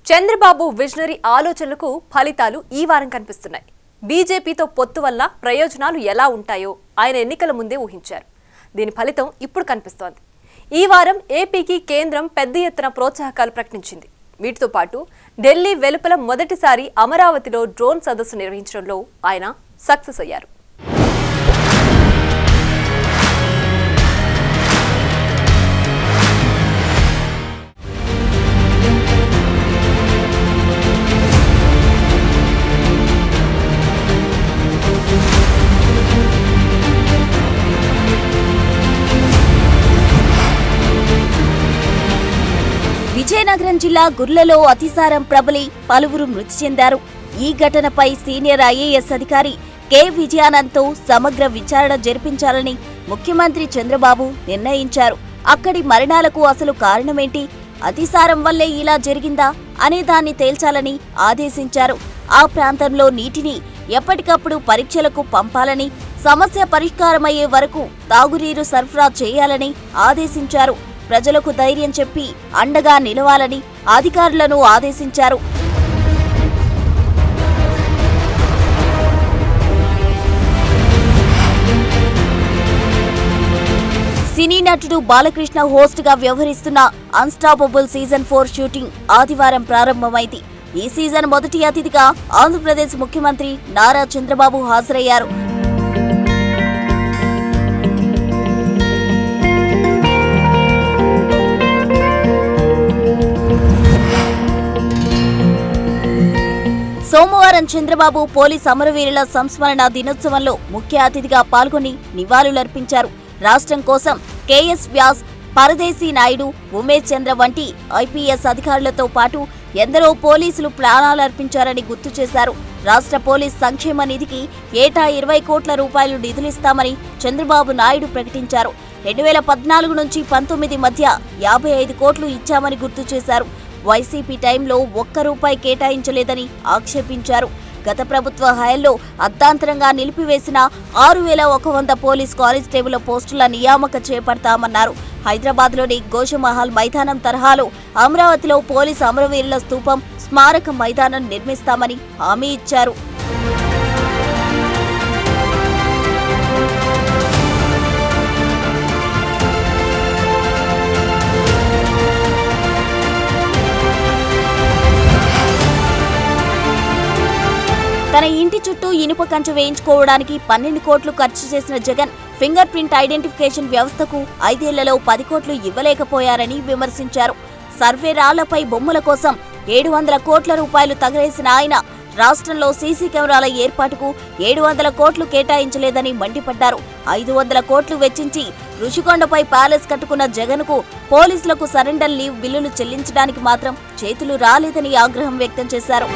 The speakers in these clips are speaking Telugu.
చంద్రబాబు విజనరీ ఆలోచనలకు ఫలితాలు ఈ వారం కనిపిస్తున్నాయి బీజేపీతో పొత్తు వల్ల ప్రయోజనాలు ఎలా ఉంటాయో ఆయన ఎన్నికల ముందే ఊహించారు దీని ఫలితం ఇప్పుడు కనిపిస్తోంది ఈ వారం ఏపీకి కేంద్రం పెద్ద ఎత్తున ప్రోత్సాహకాలు ప్రకటించింది వీటితో పాటు ఢిల్లీ వెలుపల మొదటిసారి అమరావతిలో డ్రోన్ సదస్సు నిర్వహించడంలో ఆయన సక్సెస్ అయ్యారు విజయనగరం జిల్లా గుర్లలో అతిసారం ప్రబలి పలువురు మృతి చెందారు ఈ ఘటనపై సీనియర్ ఐఏఎస్ అధికారి కె విజయానంద్తో సమగ్ర విచారణ జరిపించాలని ముఖ్యమంత్రి చంద్రబాబు నిర్ణయించారు అక్కడి మరణాలకు అసలు కారణమేంటి అతిసారం వల్లే ఇలా జరిగిందా అనే దాన్ని తేల్చాలని ఆదేశించారు ఆ ప్రాంతంలో నీటిని ఎప్పటికప్పుడు పరీక్షలకు పంపాలని సమస్య పరిష్కారమయ్యే వరకు తాగునీరు సరఫరా చేయాలని ఆదేశించారు ప్రజలకు ధైర్యం చెప్పి అండగా నిలవాలని అధికారులను ఆదేశించారు సినీ నటుడు బాలకృష్ణ హోస్ట్ గా వ్యవహరిస్తున్న అన్స్టాపబుల్ సీజన్ ఫోర్ షూటింగ్ ఆదివారం ప్రారంభమైంది ఈ సీజన్ మొదటి అతిథిగా ఆంధ్రప్రదేశ్ ముఖ్యమంత్రి నారా చంద్రబాబు హాజరయ్యారు సోమవారం చంద్రబాబు పోలీస్ అమరవీరుల సంస్మరణ దినోత్సవంలో ముఖ్య అతిథిగా పాల్గొని నివాళులర్పించారు రాష్ట్రం కోసం కేఎస్ వ్యాస్ పరదేశీ నాయుడు ఉమేష్ చంద్ర వంటి ఐపీఎస్ అధికారులతో పాటు ఎందరో పోలీసులు ప్రాణాలర్పించారని గుర్తు చేశారు రాష్ట్ర పోలీస్ సంక్షేమ నిధికి ఏటా ఇరవై కోట్ల రూపాయలు నిధులిస్తామని చంద్రబాబు నాయుడు ప్రకటించారు రెండు వేల పద్నాలుగు నుంచి పంతొమ్మిది మధ్య యాభై ఐదు కోట్లు ఇచ్చామని గుర్తు చేశారు వైసీపీ టైంలో ఒక్క రూపాయి కేటాయించలేదని ఆక్షేపించారు గత ప్రభుత్వ హయాంలో అర్ధాంతరంగా నిలిపివేసిన ఆరు వేల ఒక వంద పోలీస్ కానిస్టేబుల్ పోస్టుల నియామక చేపడతామన్నారు హైదరాబాద్లోని గోషమహల్ మైదానం తరహాలో అమరావతిలో పోలీస్ అమరవీరుల స్తూపం స్మారక మైదానం నిర్మిస్తామని హామీ ఇచ్చారు తన ఇంటి చుట్టూ ఇనుప కంచె వేయించుకోవడానికి పన్నెండు కోట్లు ఖర్చు చేసిన జగన్ ఫింగర్ ప్రింట్ ఐడెంటిఫికేషన్ వ్యవస్థకు ఐదేళ్లలో పది కోట్లు ఇవ్వలేకపోయారని విమర్శించారు సర్వే రాళ్లపై బొమ్మల కోసం ఏడు వందల కోట్ల రూపాయలు తగలేసిన ఆయన రాష్ట్రంలో సీసీ కెమెరాల ఏర్పాటుకు ఏడు వందల కోట్లు కేటాయించలేదని మండిపడ్డారు ఐదు వందల కోట్లు వెచ్చించి ఋషికొండపై ప్యాలెస్ కట్టుకున్న జగన్కు పోలీసులకు సరెండర్ లీవ్ బిల్లులు చెల్లించడానికి మాత్రం చేతులు రాలేదని ఆగ్రహం వ్యక్తం చేశారు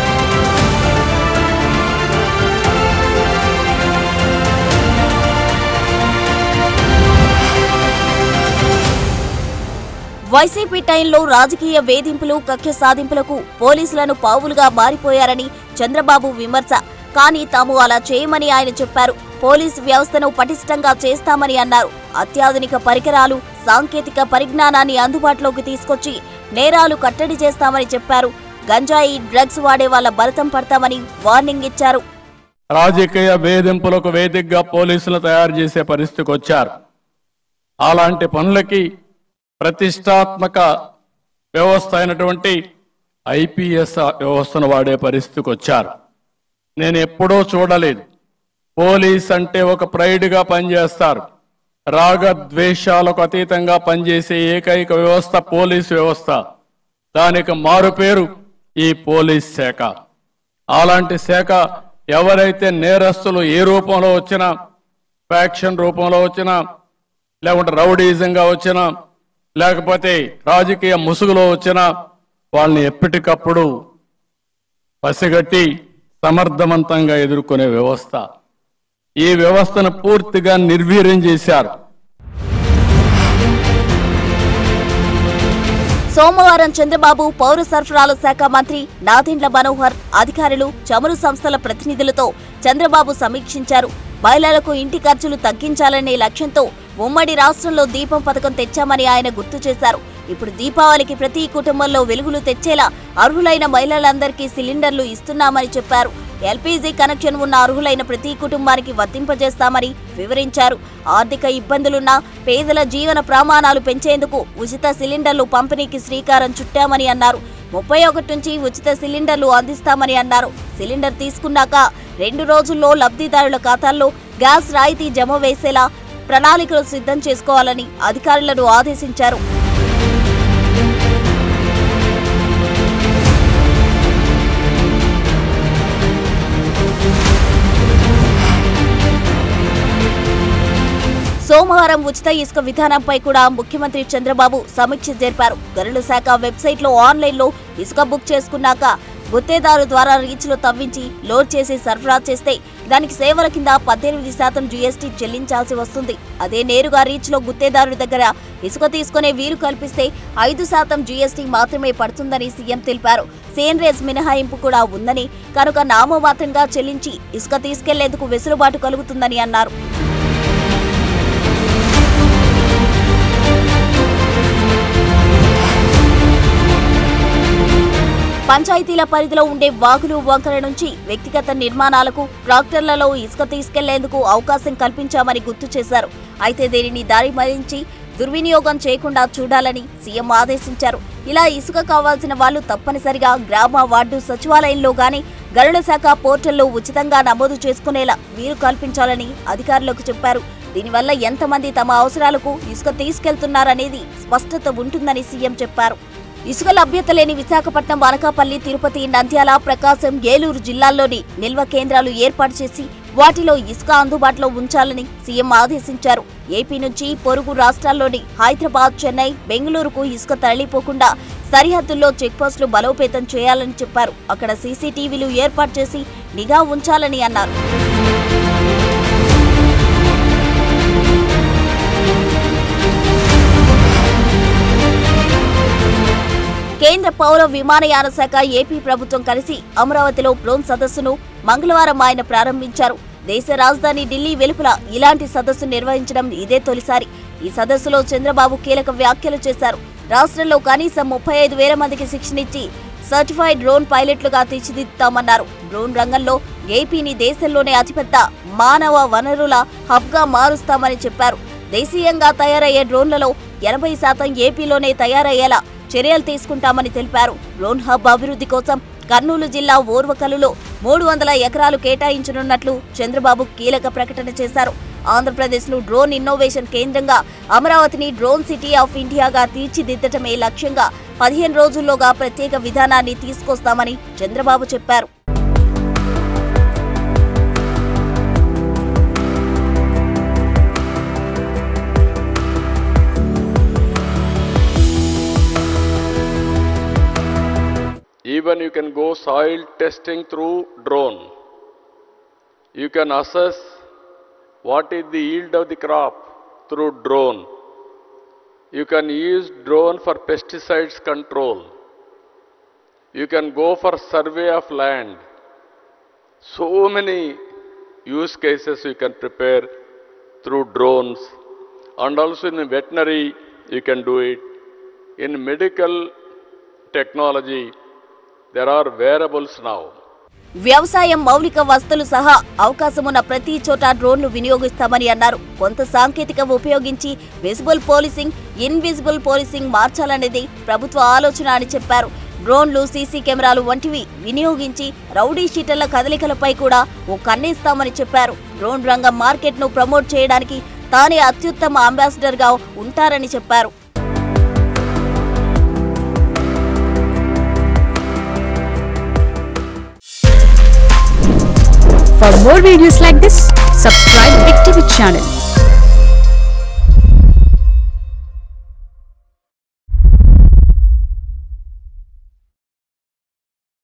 వైసీపీ టైంలో రాజకీయ వేధింపులు కక్ష సాధింపులకు పోలీసులను పావులుగా మారిపోయారని చంద్రబాబు విమర్శ కానీ తాము అలా చేయమని ఆయన చెప్పారు పోలీసు వ్యవస్థను పటిష్టంగా చేస్తామని అన్నారు అత్యాధునిక పరికరాలు సాంకేతిక పరిజ్ఞానాన్ని అందుబాటులోకి తీసుకొచ్చి నేరాలు కట్టడి చేస్తామని చెప్పారు గంజాయి డ్రగ్స్ వాడే వాళ్ళ భరతం పడతామని వార్నింగ్ ఇచ్చారు రాజకీయ వేధింపులకు వేదికగా పోలీసులు తయారు చేసే పరిస్థితికి వచ్చారు అలాంటి పనులకి ప్రతిష్టాత్మక వ్యవస్థ అయినటువంటి ఐపీఎస్ వ్యవస్థను వాడే పరిస్థితికి వచ్చారు నేను ఎప్పుడూ చూడలేదు పోలీస్ అంటే ఒక ప్రైడ్గా పనిచేస్తారు రాగ ద్వేషాలకు అతీతంగా పనిచేసే ఏకైక వ్యవస్థ పోలీస్ వ్యవస్థ దానికి మారు పేరు ఈ పోలీస్ శాఖ అలాంటి శాఖ ఎవరైతే నేరస్తులు ఏ రూపంలో వచ్చినా ఫ్యాక్షన్ రూపంలో వచ్చినా లేకుంటే రౌడీజంగా వచ్చినా లేకపోతే రాజకీయ ముసుగులో వచ్చినా వాళ్ళని ఎప్పటికప్పుడు పసిగట్టి సమర్థవంతంగా ఎదుర్కొనే వ్యవస్థ ఈ వ్యవస్థను పూర్తిగా నిర్వీర్యం చేశారు సోమవారం చంద్రబాబు పౌర సరఫరాల శాఖ మంత్రి నాదెండ్ల మనోహర్ అధికారులు చమురు సంస్థల ప్రతినిధులతో చంద్రబాబు సమీక్షించారు మహిళలకు ఇంటి ఖర్చులు తగ్గించాలనే లక్ష్యంతో ఉమ్మడి రాష్ట్రంలో దీపం పథకం తెచ్చామని ఆయన గుర్తు చేశారు ఇప్పుడు దీపావళికి ప్రతి కుటుంబంలో వెలుగులు తెచ్చేలా అర్హులైన మహిళలందరికీ సిలిండర్లు ఇస్తున్నామని చెప్పారు ఎల్పీజీ కనెక్షన్ ఉన్న అర్హులైన ప్రతి కుటుంబానికి వర్తింపజేస్తామని వివరించారు ఆర్థిక ఇబ్బందులున్న పేదల జీవన ప్రమాణాలు పెంచేందుకు ఉచిత సిలిండర్లు పంపిణీకి శ్రీకారం చుట్టామని అన్నారు ముప్పై ఒకటి నుంచి ఉచిత సిలిండర్లు అందిస్తామని అన్నారు సిలిండర్ తీసుకున్నాక రెండు రోజుల్లో లబ్ధిదారుల ఖాతాల్లో గ్యాస్ రాయితీ జమ వేసేలా ప్రణాళికలు సిద్ధం చేసుకోవాలని అధికారులను ఆదేశించారు సోమవారం ఉచిత ఇసుక విధానంపై కూడా ముఖ్యమంత్రి చంద్రబాబు సమీక్ష జరిపారు గనుల శాఖ వెబ్సైట్లో ఆన్లైన్లో ఇసుక బుక్ చేసుకున్నాక గుత్తేదారు ద్వారా రీచ్లో తవ్వించి లోడ్ చేసి సరఫరా చేస్తే దానికి సేవల కింద పద్దెనిమిది శాతం జీఎస్టీ చెల్లించాల్సి వస్తుంది అదే నేరుగా రీచ్లో గుత్తేదారుడి దగ్గర ఇసుక తీసుకునే వీలు కల్పిస్తే ఐదు శాతం జీఎస్టీ మాత్రమే పడుతుందని సీఎం తెలిపారు సేన్ రేస్ మినహాయింపు కూడా ఉందని కనుక నామమాత్రంగా చెల్లించి ఇసుక తీసుకెళ్లేందుకు వెసులుబాటు కలుగుతుందని అన్నారు పంచాయతీల పరిధిలో ఉండే వాగులు వంకర నుంచి వ్యక్తిగత నిర్మాణాలకు ట్రాక్టర్లలో ఇసుక తీసుకెళ్లేందుకు అవకాశం కల్పించామని గుర్తు చేశారు అయితే దీనిని దారి మళ్లించి దుర్వినియోగం చేయకుండా చూడాలని సీఎం ఆదేశించారు ఇలా ఇసుక కావాల్సిన వాళ్లు తప్పనిసరిగా గ్రామ వార్డు సచివాలయంలో గాని గరుడ శాఖ పోర్టల్లో ఉచితంగా నమోదు చేసుకునేలా వీలు కల్పించాలని అధికారులకు చెప్పారు దీనివల్ల ఎంతమంది తమ అవసరాలకు ఇసుక తీసుకెళ్తున్నారనేది స్పష్టత ఉంటుందని సీఎం చెప్పారు ఇసుక లభ్యత లేని విశాఖపట్నం అనకాపల్లి తిరుపతి నంద్యాల ప్రకాశం ఏలూరు జిల్లాల్లోని నిల్వ కేంద్రాలు ఏర్పాటు చేసి వాటిలో ఇసుక అందుబాటులో ఉంచాలని సీఎం ఆదేశించారు ఏపీ నుంచి పొరుగు రాష్ట్రాల్లోని హైదరాబాద్ చెన్నై బెంగళూరుకు ఇసుక తరలిపోకుండా సరిహద్దుల్లో చెక్పోస్టులు బలోపేతం చేయాలని చెప్పారు అక్కడ సీసీటీవీలు ఏర్పాటు చేసి నిఘా ఉంచాలని అన్నారు కేంద్ర పౌర విమానయాన శాఖ ఏపీ ప్రభుత్వం కలిసి అమరావతిలో డ్రోన్ సదస్సును మంగళవారం ఆయన ప్రారంభించారు దేశ రాజధాని ఢిల్లీ వెలుపల ఇలాంటి సదస్సు నిర్వహించడం ఇదే తొలిసారి ఈ సదస్సులో చంద్రబాబు కీలక వ్యాఖ్యలు చేశారు రాష్ట్రంలో కనీసం ముప్పై ఐదు వేల మందికి శిక్షణ ఇచ్చి సర్టిఫైడ్ డ్రోన్ పైలట్లుగా తీర్చిదిద్దుతామన్నారు డ్రోన్ రంగంలో ఏపీని దేశంలోనే అతిపెద్ద మానవ వనరుల హబ్గా మారుస్తామని చెప్పారు దేశీయంగా తయారయ్యే డ్రోన్లలో ఎనభై శాతం ఏపీలోనే తయారయ్యేలా చర్యలు తీసుకుంటామని తెలిపారు డ్రోన్ హబ్ అభివృద్ధి కోసం కర్నూలు జిల్లా ఓర్వకలులో మూడు వందల ఎకరాలు కేటాయించనున్నట్లు చంద్రబాబు కీలక ప్రకటన చేశారు ఆంధ్రప్రదేశ్ను డ్రోన్ ఇన్నోవేషన్ కేంద్రంగా అమరావతిని డ్రోన్ సిటీ ఆఫ్ ఇండియాగా తీర్చిదిద్దటమే లక్ష్యంగా పదిహేను రోజుల్లోగా ప్రత్యేక విధానాన్ని తీసుకొస్తామని చంద్రబాబు చెప్పారు Even you can go soil testing through drone. You can assess what is the yield of the crop through drone. You can use drone for pesticides control. You can go for survey of land. So many use cases you can prepare through drones. And also in the veterinary, you can do it. In medical technology, there are wearables now. వ్యవసాయం మౌలిక వస్తువులు సహా అవకాశమున్న ప్రతి చోట డ్రోన్లు వినియోగిస్తామని అన్నారు కొంత సాంకేతిక ఉపయోగించి విజిబుల్ పోలీసింగ్ ఇన్విజిబుల్ పోలీసింగ్ మార్చాలనేది ప్రభుత్వ ఆలోచన అని చెప్పారు డ్రోన్లు సీసీ కెమెరాలు వంటివి వినియోగించి రౌడీ షీటర్ల కదలికలపై కూడా ఓ కన్నేస్తామని చెప్పారు డ్రోన్ రంగం మార్కెట్ను ప్రమోట్ చేయడానికి తానే అత్యుత్తమ అంబాసిడర్గా ఉంటారని చెప్పారు For more videos like this, subscribe Big TV channel